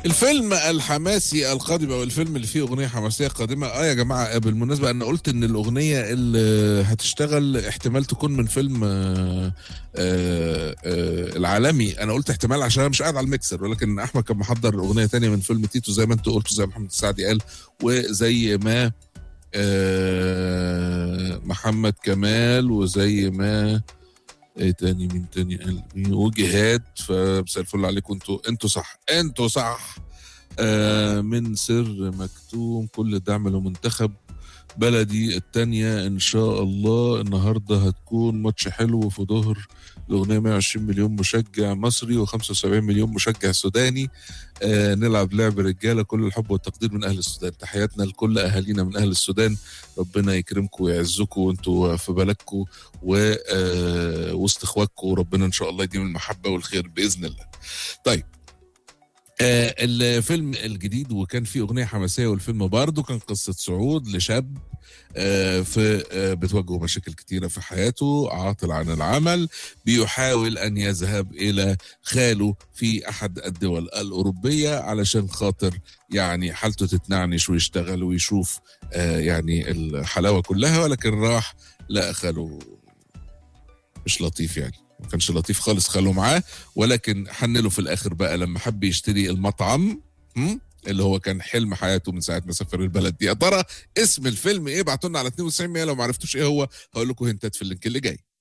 الفيلم الحماسي القادم او الفيلم اللي فيه اغنيه حماسيه قادمه اه يا جماعه بالمناسبه انا قلت ان الاغنيه اللي هتشتغل احتمال تكون من فيلم آه آه آه العالمي انا قلت احتمال عشان انا مش قاعد على الميكسر ولكن احمد كان محضر اغنيه تانية من فيلم تيتو زي ما انت قلت زي محمد السعدي قال وزي ما آه محمد كمال وزي ما ايه تاني مين تاني قلبي وجهاد فمساء الفل عليكم انتوا انتوا صح انتوا صح آه من سر مكتوم كل الدعم لمنتخب بلدي التانية ان شاء الله النهارده هتكون ماتش حلو في ظهر الاغنيه 120 مليون مشجع مصري و75 مليون مشجع سوداني آه نلعب لعب رجاله كل الحب والتقدير من اهل السودان تحياتنا لكل اهالينا من اهل السودان ربنا يكرمكم ويعزكم وانتوا في بلدكم و آه وسط اخواتكم وربنا ان شاء الله يديم المحبه والخير باذن الله. طيب آه الفيلم الجديد وكان فيه اغنيه حماسيه والفيلم برضه كان قصه صعود لشاب آه في آه بتواجهه مشاكل كتيره في حياته عاطل عن العمل بيحاول ان يذهب الى خاله في احد الدول الاوروبيه علشان خاطر يعني حالته تتنعنش ويشتغل ويشوف يعني الحلاوه كلها ولكن راح لقى خاله مش لطيف يعني ما كانش لطيف خالص خاله معاه ولكن حنله في الاخر بقى لما حب يشتري المطعم اللي هو كان حلم حياته من ساعه ما سافر البلد دي يا ترى اسم الفيلم ايه ابعتوا لنا على 92 لو ما عرفتوش ايه هو هقول لكم هنتات في اللينك اللي جاي